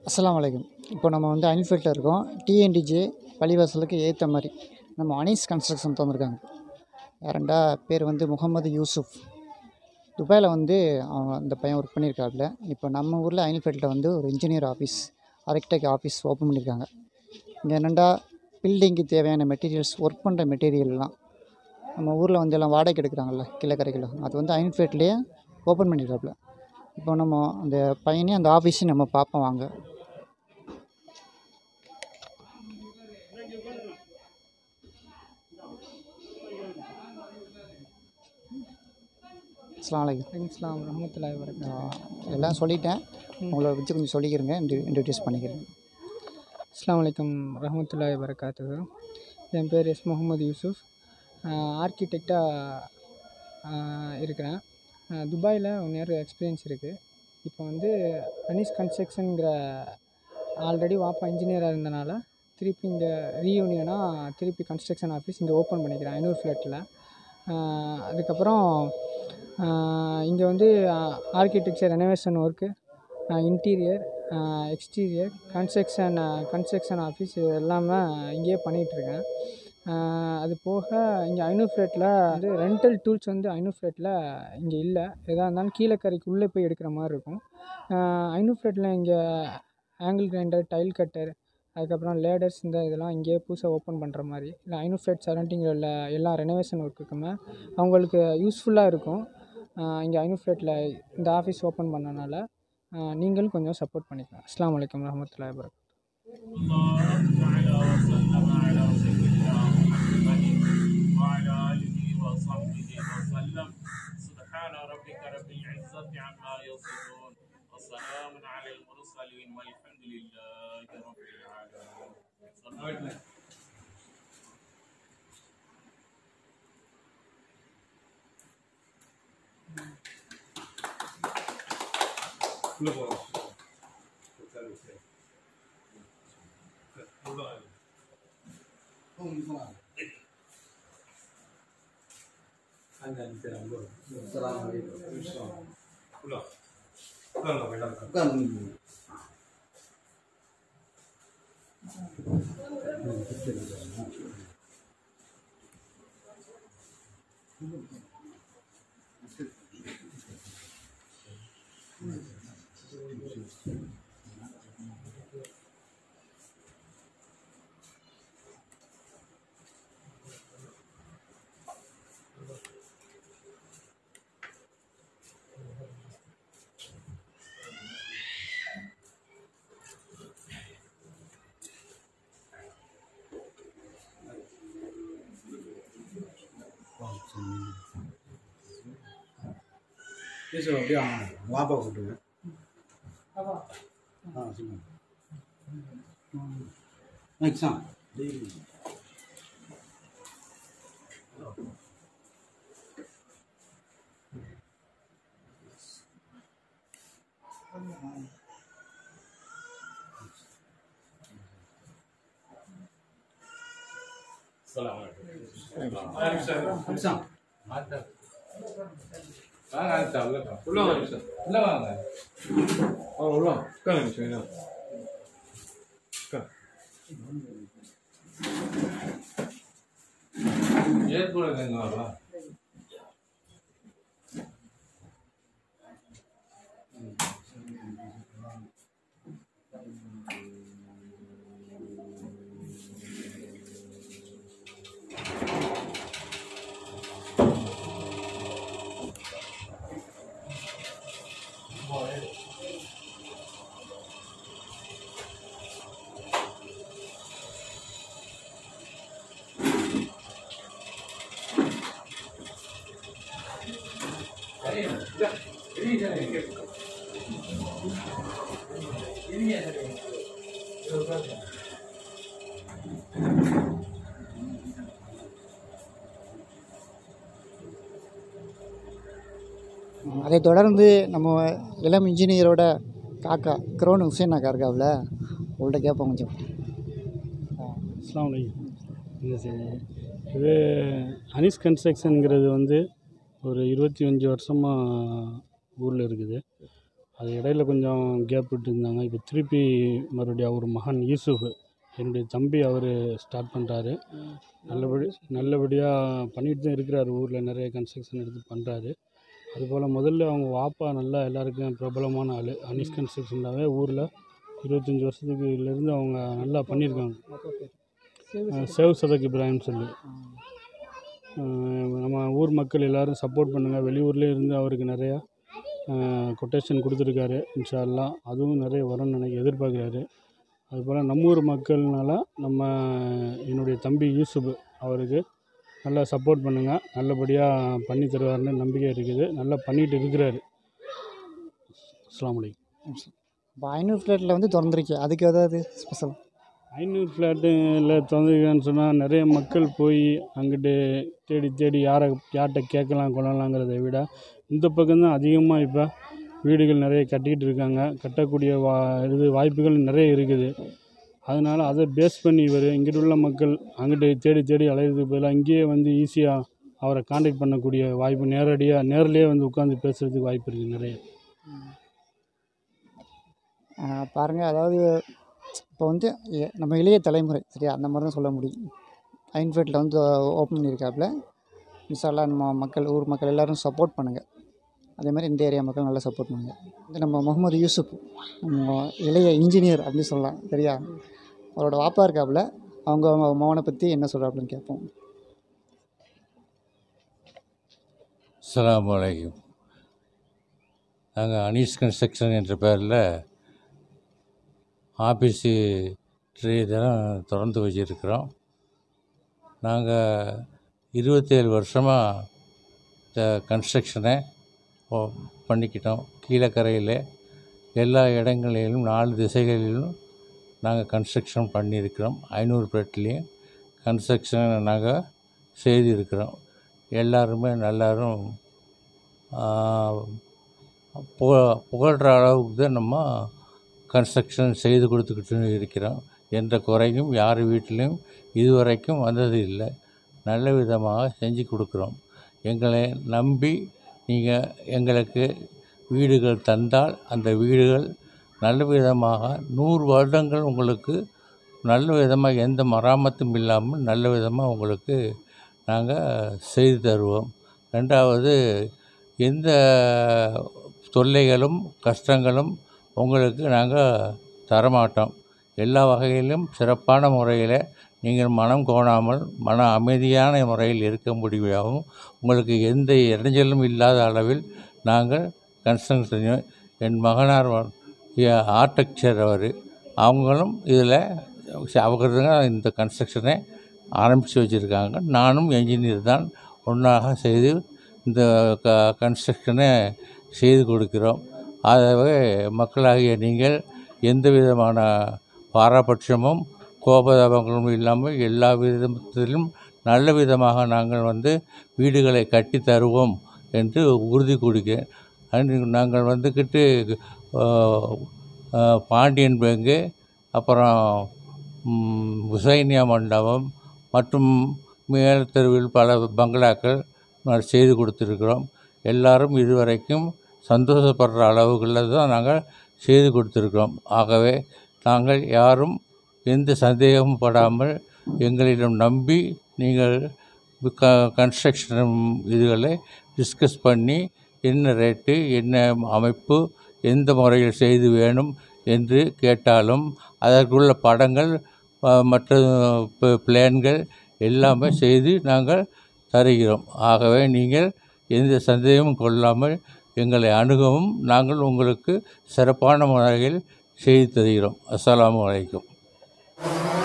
அஸ்ஸலாமு அலைக்கும் இப்போ நம்ம வந்து அனிஃபீல்டில் இருக்கோம் டிஎன்டிஜே பள்ளிவாசலுக்கு ஏற்ற மாதிரி நம்ம அனீஸ் கன்ஸ்ட்ரக்ஷன் தந்திருக்காங்க யாரண்டா பேர் வந்து முகமது யூசுஃப் துபாயில் வந்து அவன் அந்த பையன் ஒர்க் பண்ணியிருக்காப்புல இப்போ நம்ம ஊரில் அனிஃபீல்டில் வந்து ஒரு engineer office architect office open பண்ணியிருக்காங்க இங்கே என்னென்னா பில்டிங்க்கு தேவையான மெட்டீரியல்ஸ் ஒர்க் பண்ணுற மெட்டீரியல்லாம் நம்ம ஊரில் வந்து எல்லாம் வாடகைக்கு எடுக்கிறாங்கல்ல கிழக்கரைக்கில் அது வந்து அயன்ஃபேட்லேயே ஓப்பன் பண்ணியிருக்காப்புல இப்போ நம்ம அந்த பையனையும் அந்த ஆஃபீஸையும் நம்ம பார்ப்போம் வாங்க அஸ்ஸலாமு அலைக்கும் இஸ்லாம் ரஹமத்துல்லாஹி வரகாத்து ஆஹ் எல்லாம் சொல்லிட்டேன் உங்களை வச்சு கொஞ்சம் சொல்லிக்கிறேங்க இன்ட்ரடியூஸ் பண்ணிக்கிறேன் அஸ்லாம் வலைக்கம் ரஹமத்துல்லாஹி வரகாத்து என் பேர் எஸ் முகமது யூசுஃப் ஆர்கிடெக்டாக இருக்கிறேன் துபாயில் ஒன் இயர் எக்ஸ்பீரியன்ஸ் இருக்குது இப்போ வந்து அனீஸ் கன்ஸ்ட்ரக்ஷனுங்கிற ஆல்ரெடி வாப்பா இன்ஜினியராக இருந்தனால திருப்பி இங்கே ரீயூனியனாக திருப்பி கன்ஸ்ட்ரக்ஷன் ஆஃபீஸ் இங்கே ஓப்பன் பண்ணிக்கிறேன் ஐநூறு ஃப்ளாட்டில் அதுக்கப்புறம் இங்கே வந்து architecture renovation work interior exterior construction construction office இது எல்லாமே இங்கேயே பண்ணிகிட்ருக்கேன் அது போக இங்கே ஐநூறு ஃப்ளேட்டில் வந்து ரெண்டல் டூல்ஸ் வந்து ஐநூறு ஃப்ளேட்டில் இங்கே இல்லை எதாக இருந்தாலும் கீழக்கரைக்கு உள்ளே போய் எடுக்கிற மாதிரி இருக்கும் ஐநூறு ஃப்ளேட்டில் இங்கே ஆங்கிள் கிரைண்டர் டைல் கட்டர் அதுக்கப்புறம் லேடர்ஸ் இந்த இதெல்லாம் இங்கேயே புதுசாக ஓப்பன் பண்ணுற மாதிரி இல்லை ஐநூறு ஃப்ளேட் சரௌண்டிங்கில் உள்ள எல்லா ரெனோவேஷன் ஒர்க்குக்குமே அவங்களுக்கு யூஸ்ஃபுல்லாக இருக்கும் இங்கே ஐநூறு ஃப்ளேட்டில் இந்த ஆஃபீஸ் ஓப்பன் பண்ணனால நீங்களும் கொஞ்சம் சப்போர்ட் பண்ணிக்கலாம் அஸ்லாம் வலைக்கம் வரமத்துல்லாஹி வரகாத்து وعلى آله وصحبه وسلم سبحان ربك رب العزة عما يصفون وسلام على المرسلين والحمد لله رب العالمين பேசுவோம் அப்படியே வாங்க வாப்பா கூப்பிட்டுங்க ஆ சொல்லுங்க எக்ஸாம் السلام عليكم எக்ஸாம் உள்ள வாங்க சார் உள்ள வாங்க ஆ உள்ள வாங்க உட்காருங்க சரிங்களா உட்கார் ஏற்படுங்க எங்க வரலாம் அதை தொடர்ந்து நம்ம இளம் இன்ஜினியரோட காக்கா குரோன் ஹுசேன் அக்கா இருக்காப்புல உங்கள்கிட்ட கேட்போம் கொஞ்சம் அஸ்லாம் வலைக்கம் இது சரி இது அனிஸ் கன்ஸ்ட்ரக்ஷனுங்கிறது வந்து ஒரு இருபத்தி அஞ்சு வருஷமாக ஊரில் இருக்குது அது இடையில கொஞ்சம் கேப் விட்டுருந்தாங்க இப்போ திருப்பி மறுபடியும் அவர் மகன் யூசுஃப் என்னுடைய தம்பி அவர் ஸ்டார்ட் பண்ணுறாரு நல்லபடி நல்லபடியாக பண்ணிட்டு தான் இருக்கிறாரு ஊரில் நிறைய கன்ஸ்ட்ரக்ஷன் எடுத்து பண்ணுறாரு அதுபோல் முதல்ல அவங்க வாப்பா நல்லா எல்லாருக்கும் பிரபலமான ஆள் அனிஸ் கன்ஸ்ட்ரக்ஷன்னாவே ஊரில் இருபத்தஞ்சி வருஷத்துக்குலேருந்து அவங்க நல்லா பண்ணியிருக்காங்க அஹ் சேவ் சதக் இப்ராஹிம் சொல்லி அஹ் நம்ம ஊர் மக்கள் எல்லாரும் சப்போர்ட் பண்ணுங்கள் வெளியூர்லேயே இருந்து அவருக்கு நிறையா கொட்டேஷன் கொடுத்துருக்காரு இன்ஷா அல்லாஹ் அதுவும் நிறைய வரும்னு நினைக்க எதிர்பார்க்குறாரு அதுபோல் நம்ம ஊர் மக்கள்னால நம்ம என்னுடைய தம்பி யூசுப் அவருக்கு நல்லா சப்போர்ட் பண்ணுங்கள் நல்லபடியாக பண்ணி தருவார்னு நம்பிக்கை இருக்குது நல்லா பண்ணிட்டு இருக்கிறாரு அஸ்ஸலாமு அலைக்கும் இப்போ ஐநூறு ஃப்ளாட்டில் வந்து திறந்துருக்கு அதுக்கு ஏதாவது ஸ்பெஷல் ஐநூறு ஃப்ளாட்டில் திறந்துருக்கான்னு சொன்னால் நிறைய மக்கள் போய் அங்கிட்டு தேடி தேடி யாரை யார்கிட்ட கேட்கலாம் கொள்ளலாங்கிறத விட இந்த பக்கம்தான் அதிகமாக இப்போ வீடுகள் நிறைய கட்டிக்கிட்டு இருக்காங்க கட்டக்கூடிய வா இது வாய்ப்புகள் நிறைய இருக்குது அதனால் அதை பேஸ் பண்ணி இவர் இங்கிட்டு உள்ள மக்கள் அங்கிட்டு தேடி தேடி அலையிறதுக்கு பதிலாக இங்கேயே வந்து ஈஸியாக அவரை காண்டாக்ட் பண்ணக்கூடிய வாய்ப்பு நேரடியாக நேர்லேயே வந்து உட்காந்து பேசுகிறதுக்கு வாய்ப்பு இருக்குது நிறைய பாருங்கள் அதாவது இப்போ வந்து எ- நம்ம இளைய தலைமுறை சரியா அந்த மாதிரி தான் சொல்ல முடியும் ஐன்ஃபீல்டில் வந்து ஓப்பன் பண்ணியிருக்காப்புல இன்ஷால்லா நம்ம மக்கள் ஊர் மக்கள் எல்லோரும் சப்போர்ட் பண்ணுங்கள் அதே மாதிரி இந்த ஏரியா மக்கள் நல்லா சப்போர்ட் பண்ணுங்கள் இது நம்ம முகமது யூசுப் நம்ம இளைய இன்ஜினியர் அப்படின்னு சொல்லலாம் சரியா அவரோட வாப்பா இருக்காப்புல அவங்க அவங்க மகனை பற்றி என்ன சொல்கிறாப்புலன்னு கேட்போம் அஸ்ஸலாமு அலைக்கும் நாங்கள் அனீஸ் கன்ஸ்ட்ரக்ஷன் என்ற பேரில் ஆஃபீஸு ட்ரே இதெல்லாம் திறந்து வச்சுருக்கிறோம் நாங்கள் இருபத்தேழு வருஷமாக இந்த கன்ஸ்ட்ரக்ஷனை ஓ- பண்ணிக்கிட்டோம் கீழக்கரையில் எல்லா இடங்களிலும் நாலு திசைகளிலும் நாங்கள் கன்ஸ்ட்ரக்ஷன் பண்ணியிருக்கிறோம் ஐநூறு பெட்லேயும் கன்ஸ்ட்ரக்ஷன் நாங்கள் செய்திருக்கிறோம் எல்லாருமே எல்லாரும் புக புகழ்கிற அளவுக்கு தான் நம்ம கன்ஸ்ட்ரக்ஷன் செய்து கொடுத்துக்கிட்டு இருக்கிறோம் எந்த குறையும் யார் வீட்டிலையும் இதுவரைக்கும் வந்தது இல்லை நல்ல விதமாக செஞ்சு கொடுக்குறோம் எங்களை நம்பி நீங்கள் எங்களுக்கு வீடுகள் தந்தால் அந்த வீடுகள் நல்ல விதமாக நூறு வருடங்கள் உங்களுக்கு நல்ல விதமாக எந்த மராமத்தும் இல்லாமல் நல்ல விதமாக உங்களுக்கு நாங்கள் செய்து தருவோம் ரெண்டாவது எந்த தொல்லைகளும் கஷ்டங்களும் உங்களுக்கு நாங்கள் தரமாட்டோம் எல்லா வகையிலும் சிறப்பான முறையில் நீங்கள் மனம் கோணாமல் மன அமைதியான முறையில் இருக்க முடியாகவும் உங்களுக்கு எந்த இடைஞ்சலும் இல்லாத அளவில் நாங்கள் கன்ஸ்ட்ரக்ஷன் என் மகனார் ஆர்டெக்சர் அவர் அவங்களும் இதில் அவங்க தான் இந்த கன்ஸ்ட்ரக்ஷனை ஆரம்பித்து வச்சுருக்காங்க நானும் என்ஜினியர் தான் ஒன்றாக செய்து இந்த க கன்ஸ்ட்ரக்ஷனை செய்து கொடுக்கிறோம் ஆகவே மக்களாகிய நீங்கள் எந்த விதமான பாரபட்சமும் கோபதாபங்களும் இல்லாமல் எல்லா விதத்திலும் நல்ல விதமாக நாங்கள் வந்து வீடுகளை கட்டி தருவோம் என்று உறுதி கொடுக்கிறேன் அண்ட் நாங்கள் வந்துக்கிட்டு ஆஹ், ஆஹ், பாண்டியன் பேங்கு அப்புறம் ம், உசைனியா மண்டபம் மற்றும் மேல் தெருவில் பல பங்களாக்கள் நான் செய்து கொடுத்துருக்குறோம் எல்லாரும் இதுவரைக்கும் சந்தோஷப்படுற அளவுகளில் தான் நாங்கள் செய்து கொடுத்துருக்கிறோம் ஆகவே நாங்கள் யாரும் எந்த சந்தேகமும் படாமல் எங்களிடம் நம்பி நீங்கள் க கன்ஸ்ட்ரக்ஷன் இதுகளை டிஸ்கஸ் பண்ணி என்ன ரேட்டு என்ன அமைப்பு எந்த முறையில் செய்து வேணும் என்று கேட்டாலும் அதற்குள்ள படங்கள் அஹ், மற்ற ப- பிளான்கள் எல்லாமே செய்து நாங்கள் தருகிறோம் ஆகவே நீங்கள் எந்த சந்தேகமும் கொள்ளாமல் எங்களை அணுகவும் நாங்கள் உங்களுக்கு சிறப்பான முறையில் செய்து தருகிறோம் அஸ்ஸலாமு அலைக்கும்